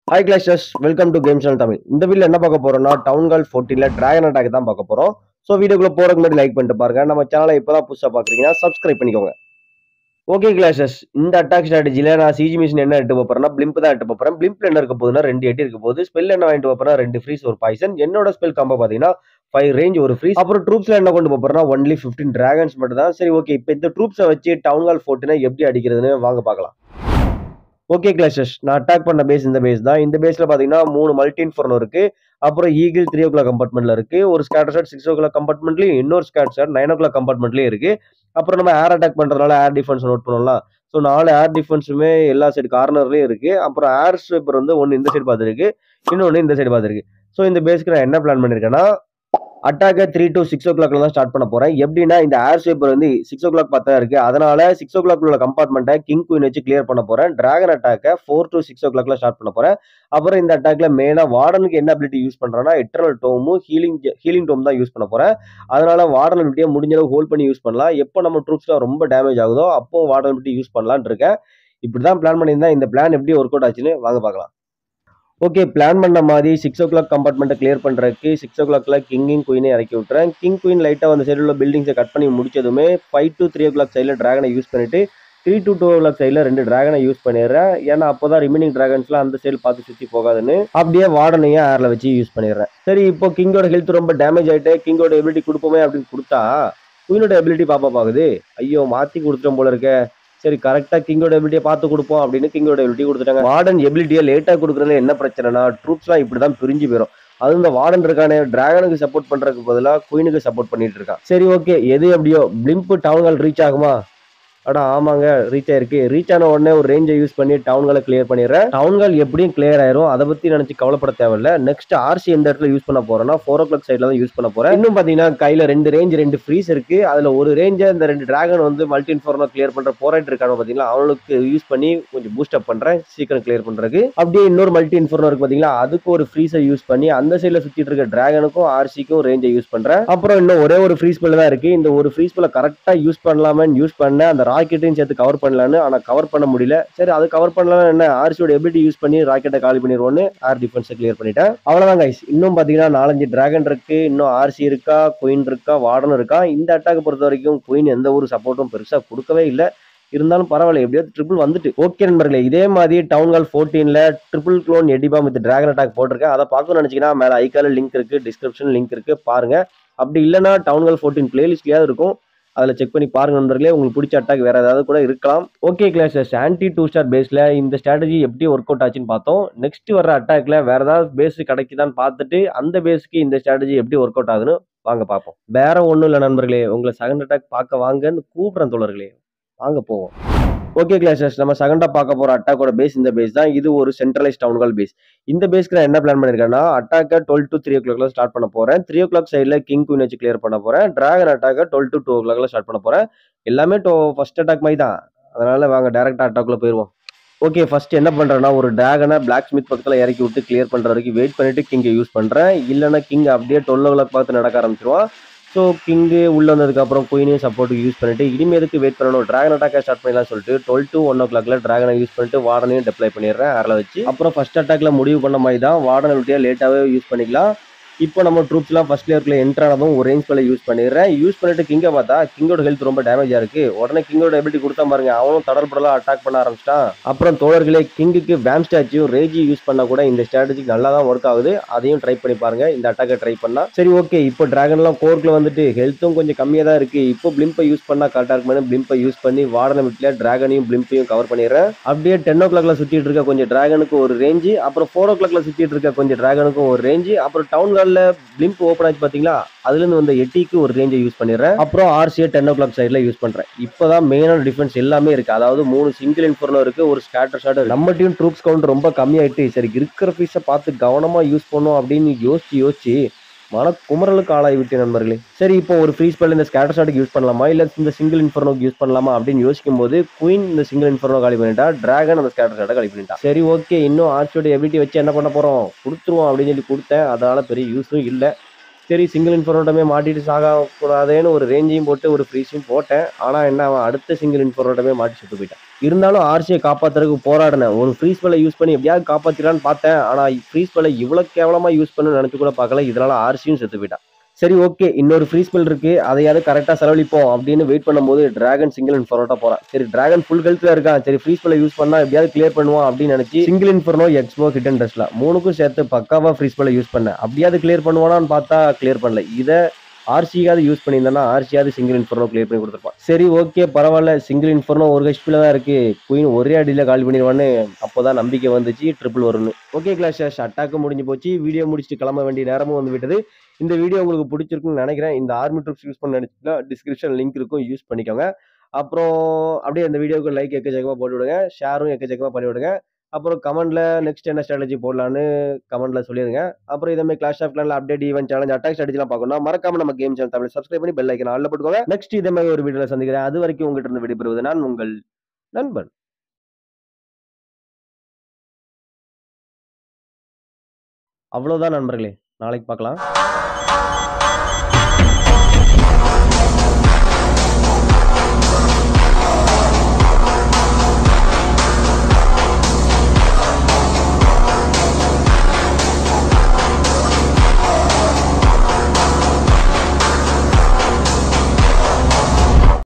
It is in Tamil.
hi clashers welcome to game channel Tamil இந்த வீடியோ என்ன பார்க்க போறோம்னா டவுன் கால் ஃபோர்டீன்ல டிராகன் அட்டாக் தான் பார்க்க போறோம் ஸோ வீடியோக்குள்ள போறதுக்கு முன்னாடி லைக் பண்ணிட்டு பாருங்க நம்ம சேனலை இப்போதான் புதுசாக பார்க்குறீங்கன்னா சப்ஸ்கிரைப் பண்ணிக்கோங்க ஓகே கிளாஷஸ் இந்த அட்டாக் ஸ்ட்ராட்டஜில நான் சிஜி மிஷின் என்ன எடுத்து போறேன்னா பிளிம்ப் தான் எடுத்து போறேன் பிளிம்ப்ல என்ன இருக்க போகுதுன்னா ரெண்டு எட்டி இருக்க போகுது ஸ்பெல் என்ன வாங்கிட்டு போறேன் ரெண்டு ஃப்ரீஸ் ஒரு பாய்சன் என்னோட ஸ்பெல் காம்போ பாத்தீங்கன்னா ஃபைவ் ரேஞ்ச் ஒரு ஃப்ரீஸ் அப்புறம் ட்ரூப்ஸ்ல என்ன கொண்டு போறேன்னா ஒன்லி ஃபிஃப்டீன் டிராகன்ஸ் மட்டும் தான் சரி ஓகே இப்போ இந்த ட்ரூப்ஸை வச்சு டவுன் கால் ஃபோர்ட்டினை எப்படி அடிக்கிறதுன்னு வாங்க பார்க்கலாம் ஓகே கிளாஷஸ் நான் அட்டாக் பண்ண பேஸ் இந்த பேஸ் தான் இந்த பேஸ்ல பாத்தீங்கன்னா மூணு மல்டின் ஃபோர்னோ இருக்கு அப்புறம் ஈகிள் த்ரீ ஓ கிளாக் கம்பார்ட்மெண்ட்ல இருக்கு ஒரு scatter shot six o'clock கம்பார்ட்மெண்ட்லயும் இன்னொரு ஸ்கேட் ஷாட் நைன் ஓ கிளாக் கம்பார்ட்மெண்ட்லயும் இருக்கு அப்புறம் நம்ம ஏர் அட்டாக் பண்றதுனால ஏர் டிஃபென்ஸ் நோட் பண்ணலாம் ஸோ நாலு ஏர் டிஃபென்ஸுமே எல்லா சைடு கார்னர்லயும் இருக்கு அப்புறம் ஏர் ஸ்வைப்பர் வந்து ஒன்று இந்த சைடு பார்த்துருக்கு இன்னொன்று இந்த சைடு பார்த்துருக்கு ஸோ இந்த பேஸ்க்கு நான் என்ன பிளான் பண்ணியிருக்கேன்னா அட்டாக்கை த்ரீ டு சிக்ஸ் ஓ கிளாக்ல தான் ஸ்டார்ட் பண்ண போறேன் எப்படின்னா இந்த ஏர் ஸ்வைப்பர் வந்து சிக்ஸ் ஓ கிளாக் பார்த்தா இருக்கு அதனால சிக்ஸ் ஓ கிளாக் உள்ள கம்பார்ட்மெண்ட்டை கிங் குயின் வச்சு கிளியர் பண்ண போறேன் டிராகன் அட்டாக்கை ஃபோர் டு சிக்ஸ் ஓ கிளாக்ல ஸ்டார்ட் பண்ண போறேன் அப்புறம் இந்த அட்டாக்ல மெயினா வார்டனுக்கு என்ன அபிலிட்டி யூஸ் பண்றேன்னா எட்டர்னல் டோமும் ஹீலிங் ஹீலிங் டோம் தான் யூஸ் பண்ண போறேன் அதனால வார்டன் அபிலிட்டியை முடிஞ்ச அளவு ஹோல்ட் பண்ணி யூஸ் பண்ணலாம் எப்போ நம்ம ட்ரூப்ஸ்லாம் ரொம்ப டேமேஜ் ஆகுதோ அப்போ வார்டன் அபிலிட்டி யூஸ் பண்ணலாம்னு இருக்கேன் இப்படிதான் பிளான் பண்ணியிருந்தேன் இந்த பிளான் எப்படி ஒர்க் அவுட் ஆச்சுன்னு வாங்க பார்க்கலாம் ஓகே பிளான் பண்ண மாதிரி சிக்ஸ் ஓ கிளாக் கம்பார்ட்மெண்ட்டை கிளியர் பண்ணுறதுக்கு சிக்ஸ் ஓ கிளாக்ல கிங்கிங் குயினை இறக்கி விட்டுறேன் கிங் குயின் லைட்டாக அந்த சைடில் உள்ள பில்டிங்ஸை கட் பண்ணி முடிச்சதுமே five to three o'clock சைடில் ட்ராகனை யூஸ் பண்ணிட்டு three to two o'clock சைடில் ரெண்டு ட்ராகனை யூஸ் பண்ணிடுறேன் ஏன்னா அப்போ தான் ரிமைனிங் ட்ராகன்ஸ்லாம் அந்த சைடு பார்த்து சுற்றி போகாதுன்னு அப்படியே வார்டனையும் ஏரில் வச்சு யூஸ் பண்ணிடுறேன் சரி இப்போ கிங்கோட ஹெல்த் ரொம்ப டேமேஜ் ஆகிட்டு கிங்கோட எபிலிட்டி கொடுப்போமே அப்படின்னு கொடுத்தா குயினோட எபிலிட்டி பாப்பா பாக்குது ஐயோ மாற்றி கொடுத்துட்டோம் போல இருக்கே சரி கரெக்டாக கிங்கோட எபிலிட்டியை பார்த்து கொடுப்போம் அப்படின்னு கிங்கோட எபிலிட்டி கொடுத்துட்டாங்க வார்டன் எபிலிட்டியை லேட்டாக கொடுக்குறதுல என்ன பிரச்சனைனா ட்ரூப்ஸ்லாம் இப்படி தான் பிரிஞ்சு போயிடும் அது இந்த வார்டன் இருக்கானே டிராகனுக்கு சப்போர்ட் பண்றதுக்கு பதிலாக குயினுக்கு சப்போர்ட் பண்ணிட்டு இருக்கான் சரி ஓகே எது எப்படியோ பிளிம்ப் டவுன் ஹால் ரீச் ஆகுமா அடா ஆமாங்க ரீச் ஆயிருக்கு ரீச் ஆன உடனே ஒரு ரேஞ்சை யூஸ் பண்ணி டவுன் ஹாலை கிளியர் பண்ணிடுறேன் டவுன் ஹால் எப்படியும் கிளியர் ஆயிரும் அதை பத்தி நினைச்சு கவலைப்பட தேவையில்ல நெக்ஸ்ட் ஆர்சி எந்த இடத்துல யூஸ் பண்ண போறேன்னா ஃபோர் ஓ கிளாக் சைட்ல தான் யூஸ் பண்ண போறேன் இன்னும் பாத்தீங்கன்னா கையில ரெண்டு ரேஞ்ச் ரெண்டு ஃப்ரீஸ் இருக்கு அதுல ஒரு ரேஞ்சை இந்த ரெண்டு டிராகன் வந்து மல்டின் ஃபோர்னா கிளியர் பண்ற போராட்டு இருக்கானோ பாத்தீங்களா அவனுக்கு யூஸ் பண்ணி கொஞ்சம் பூஸ்ட் அப் பண்றேன் சீக்கிரம் கிளியர் பண்றதுக்கு அப்படியே இன்னொரு மல்டி இன்ஃபோர்னோ இருக்கு பாத்தீங்களா அதுக்கு ஒரு ஃப்ரீஸை யூஸ் பண்ணி அந்த சைட்ல சுத்திட்டு இருக்க டிராகனுக்கும் ஆர்சிக்கும் ரேஞ்சை யூஸ் பண்றேன் அப்புறம் இன்னும் ஒரே ஒரு ஃப்ரீஸ் பில் தான் இருக்கு இந்த ஒரு ஃப்ரீஸ் பில்ல கரெக்டா யூஸ் பண்ணலாமன்னு யூஸ் பண்ண அந்த ராக்கெட்டையும் சேர்த்து கவர் பண்ணலான்னு ஆனா கவர் பண்ண முடியல சரி அது கவர் பண்ணலாம் என்ன ஆர்சியோட எபிலிட்டி யூஸ் பண்ணி ராக்கெட்டை காலி பண்ணிடுவோன்னு ஏர் டிஃபென்ஸை கிளியர் பண்ணிட்டேன் அவ்வளவுதான் கைஸ் இன்னும் பாத்தீங்கன்னா நாலஞ்சு டிராகன் இருக்கு இன்னும் ஆர்சி இருக்கா குயின் இருக்கா வார்டன் இருக்கா இந்த அட்டாக் பொறுத்த வரைக்கும் குயின் எந்த ஒரு சப்போர்ட்டும் பெருசா கொடுக்கவே இல்லை இருந்தாலும் பரவாயில்ல எப்படியாவது ட்ரிபிள் வந்துட்டு ஓகே நண்பர்களே இதே மாதிரி டவுன் ஹால் ஃபோர்டீன்ல ட்ரிபிள் க்ளோன் எடிபா வித் டிராகன் அட்டாக் போட்டிருக்கேன் அதை பார்க்கணும்னு நினைச்சீங்கன்னா மேல ஐக்கால லிங்க் இருக்கு டிஸ்கிரிப்ஷன் லிங்க் இருக்கு பாருங்க அப்படி இல்லைன்னா டவுன் ஹால் ஃபோர்டீன் பிளேலிஸ்ட்லயாவது இருக்கும் அதில் செக் பண்ணி பாருங்க நண்பர்களே உங்களுக்கு பிடிச்ச அட்டாக் வேற ஏதாவது கூட இருக்கலாம் okay clashers anti two star பேஸ்ல இந்த ஸ்ட்ராட்டஜி எப்படி ஒர்க் அவுட் ஆச்சுன்னு பார்த்தோம் நெக்ஸ்ட் வர அட்டாக்ல வேற ஏதாவது பேஸ் கிடைக்குதான்னு பார்த்துட்டு அந்த பேஸ்க்கு இந்த ஸ்ட்ராட்டஜி எப்படி ஒர்க் அவுட் ஆகுதுன்னு வாங்க பார்ப்போம் வேற ஒன்றும் இல்லை நண்பர்களே உங்களை செகண்ட் அட்டாக் பார்க்க வாங்கன்னு கூப்பிடுறேன் தோழர்களே வாங்க போவோம் ஓகே கிளாஸஸ் நம்ம செகண்டா பார்க்க போற அட்டாக்கோட பேஸ் இந்த பேஸ் தான் இது ஒரு சென்ட்ரலைஸ் டவுன்கால் பேஸ் இந்த பேஸ்க்கு நான் என்ன பிளான் பண்ணிருக்கேன்னா அட்டாக்கை டுவெல் டு த்ரீ ஓ கிளாக்ல ஸ்டார்ட் பண்ண போறேன் த்ரீ ஓ கிளாக் சைடில் கிங் குயின் வச்சு கிளியர் பண்ண போறேன் டிராகன் அட்டாக்கை டுவெல் டு டூ ஓ கிளாக்ல ஸ்டார்ட் பண்ண போறேன் எல்லாமே டோ ஃபர்ஸ்ட் அட்டாக் மாதிரி தான் அதனால வாங்க டேரக்டா அட்டாக்ல போயிருவோம் ஓகே ஃபர்ஸ்ட் என்ன பண்றேன்னா ஒரு டிராகனை பிளாக் ஸ்மித் பக்கத்துல இறக்கி விட்டு கிளியர் பண்ற வரைக்கும் வெயிட் பண்ணிட்டு கிங்கை யூஸ் பண்றேன் இல்லைன்னா கிங் அப்படியே டுவெல் ஓ கிளாக் பார்த்து நடக்க ஆரம்பிச்சிருவான் ஸோ கிங்கு உள்ள வந்ததுக்கு அப்புறம் குயினையும் சப்போர்ட்டுக்கு யூஸ் பண்ணிட்டு இனிமே எதுக்கு வெயிட் பண்ணணும் டிராகன் அட்டாக்கை ஸ்டார்ட் பண்ணலாம் சொல்லிட்டு டுவெல் டு ஒன் ஓ கிளாக்ல டிராகனை யூஸ் பண்ணிட்டு வார்டனையும் டெப்ளை பண்ணிடுறேன் அதில் வச்சு அப்புறம் ஃபர்ஸ்ட் அட்டாக்ல முடிவு பண்ண மாதிரி தான் வார்டனை விட்டியா லேட்டாகவே யூஸ் பண்ணிக்கலாம் இப்போ நம்ம ட்ரூப்ஸ்லாம் ஃபர்ஸ்ட் லேயர்க்குள்ள என்ட்ரு ஆனதும் ஒரு ரேஞ்ச் பிள்ளை யூஸ் பண்ணிடுறேன் யூஸ் பண்ணிட்டு கிங்கை பார்த்தா கிங்கோட ஹெல்த் ரொம்ப டேமேஜா இருக்கு உடனே கிங்கோட எபிலிட்டி கொடுத்தா பாருங்க அவனும் தடல் படலாம் அட்டாக் பண்ண ஆரம்பிச்சிட்டான் அப்புறம் தோழர்களே கிங்குக்கு வேம் ஸ்டாச்சும் ரேஜி யூஸ் பண்ணா கூட இந்த ஸ்ட்ராட்டஜி நல்லா தான் ஒர்க் ஆகுது அதையும் ட்ரை பண்ணி பாருங்க இந்த அட்டாக்கை ட்ரை பண்ணா சரி ஓகே இப்போ டிராகன்லாம் கோர்க்குள்ள வந்துட்டு ஹெல்த்தும் கொஞ்சம் கம்மியாக தான் இருக்கு இப்போ பிளிம்பை யூஸ் பண்ணா கரெக்டாக இருக்குமே பிளிம்பை யூஸ் பண்ணி வார்டனை விட்டுல டிராகனையும் பிளிம்பையும் கவர் பண்ணிடுறேன் அப்படியே டென் ஓ கிளாக்ல சுத்திட்டு இருக்க கொஞ்சம் டிராகனுக்கு ஒரு ரேஞ்சு அப்புறம் ஃபோர் ஓ கிளாக்ல சுத்திட்டு இருக்க கொஞ்சம் டிராகனுக்கும் ஒரு ரேஞ்சு அப்புறம் டவுன் ஹாலில் பிளிம்ப் ஓப்பன் ஆச்சு பாத்தீங்களா அதுல இருந்து வந்த எட்டிக்கு ஒரு ரேஞ்சை யூஸ் பண்ணிடுறேன் அப்புறம் ஆர்சியை டென் ஓ கிளாக் சைட்ல யூஸ் பண்றேன் இப்பதான் மெயினான டிஃபென்ஸ் எல்லாமே இருக்கு அதாவது மூணு சிங்கிள் இன்ஃபர்னோ இருக்கு ஒரு ஸ்கேட்டர் ஷாட் நம்ம டீம் ட்ரூப்ஸ் கவுண்ட் ரொம்ப கம்மியாயிட்டு சரி இருக்கிற பீஸை பார்த்து கவனமா யூஸ் பண்ணும் அப்படின்னு யோசிச்சு யோசிச்சு மன குமரலுக்கு ஆளாகி விட்டேன் நண்பர்களே சரி இப்போ ஒரு ஃப்ரீ ஸ்பெல் இந்த ஸ்கேட்டர் ஷாட்டுக்கு யூஸ் பண்ணலாமா இல்ல இந்த சிங்கிள் இன்ஃபர்னோக்கு யூஸ் பண்ணலாமா அப்படின்னு யோசிக்கும் போது குயின் இந்த சிங்கிள் இன்ஃபர்னோ காலி பண்ணிட்டா டிராகன் அந்த ஸ்கேட்டர் ஷாட்டை காலி பண்ணிட்டா சரி ஓகே இன்னும் ஆர்ச்சியோட எபிலிட்டி வச்சு என்ன பண்ண போறோம் கொடுத்துருவோம் அப்படின்னு சொல்லி கொடுத்தேன் அதனால பெரிய யூஸும் இல்லை சரி சிங்கிள் இன்ஃபர்னோட்டமே மாட்டிட்டு சாகக்கூடாதேன்னு ஒரு ரேஞ்சையும் போட்டு ஒரு ஃப்ரீஸையும் போட்டேன் ஆனால் என்ன அவன் அடுத்த சிங்கிள் இன்ஃபர்னோட்டமே மாட்டி சுட்டு போயிட்டான் இருந்தாலும் ஆர்சியை காப்பாத்துறதுக்கு போராடினேன் ஒரு ஃப்ரீஸ் பலை யூஸ் பண்ணி எப்படியாவது காப்பாத்திடலான்னு பார்த்தேன் ஆனால் ஃப்ரீஸ் பலை இவ்வளோ கேவலமாக யூஸ் பண்ணு நினச்சி கூட பார்க்கல இதனால ஆர்சியும் செத்து போயிட்டான் சரி ஓகே இன்னொரு ஃப்ரீ ஸ்பெல் இருக்கு அதையாவது கரெக்டாக செலவழிப்போம் அப்படின்னு வெயிட் பண்ணும்போது டிராகன் சிங்கிள் இன்ஃபர்னோட்டா போறான் சரி டிராகன் ஃபுல் ஹெல்த்ல இருக்கான் சரி ஃப்ரீ ஸ்பெல்ல யூஸ் பண்ணா எப்படியாவது கிளியர் பண்ணுவான் அப்படின்னு நினைச்சு சிங்கிள் இன்ஃபர்னோ எக்ஸ்போ ஹிட் அண்ட் டஸ்ட்ல மூணுக்கும் சேர்த்து பக்காவா ஃப்ரீ ஸ்பெல்ல யூஸ் பண்ணேன் அப்படியாவது கிளியர் பண்ணுவானான்னு பார்த்தா கிளியர் பண்ணல இதை ஆர்சியாவது யூஸ் பண்ணியிருந்தேன்னா ஆர்சியாவது சிங்கிள் இன்ஃபர்னோ கிளியர் பண்ணி கொடுத்துருப்பான் சரி ஓகே பரவாயில்ல சிங்கிள் இன்ஃபர்னோ ஒரு ஹெச்பியில் தான் இருக்கு குயின் ஒரே அடியில் காலி பண்ணிடுவான்னு அப்போதான் நம்பிக்கை வந்துச்சு ட்ரிபிள் வரும்னு ஓகே கிளாஷ் அட்டாக்கு முடிஞ்சு போச்சு வீடியோ முடிச்சுட்டு கிளம்ப வேண்டிய நேரமும் வந்து விட்டது இந்த வீடியோ உங்களுக்கு பிடிச்சிருக்குன்னு நினைக்கிறேன் இந்த ஆர்மி ட்ரிப்ஸ் யூஸ் பண்ண நினைச்சீங்கன்னா டிஸ்கிரிப்ஷன் லிங்க் இருக்கும் யூஸ் பண்ணிக்கோங்க அப்புறம் அப்படியே இந்த வீடியோக்கு லைக் எக்கச்சக்கமாக போட்டு விடுங்க ஷேரும் எக்கச்சக்கமாக பண்ணி விடுங்க அப்புறம் கமெண்ட்ல நெக்ஸ்ட் என்ன ஸ்ட்ராட்டஜி போடலான்னு கமெண்ட்ல சொல்லிடுங்க அப்புறம் இதே மாதிரி கிளாஷ் ஆஃப் கிளான்ல அப்டேட் ஈவென்ட் சேலஞ்ச் அட்டாக் ஸ்ட்ராட்டஜிலாம் பார்க்கணும் மறக்காம நம்ம கேம் சேனல் தமிழ் சப்ஸ்கிரைப் பண்ணி பெல் ஐக்கன் ஆல்ல போட்டுக்கோங்க நெக்ஸ்ட் இதே மாதிரி ஒரு வீடியோல சந்திக்கிறேன் அது வரைக்கும் உங்ககிட்ட இருந்து விடைபெறுவது நான் உங்கள் நண்பன் அவ்வளவுதான் நண்பர்களே நாளைக்கு பார்க்கலாம்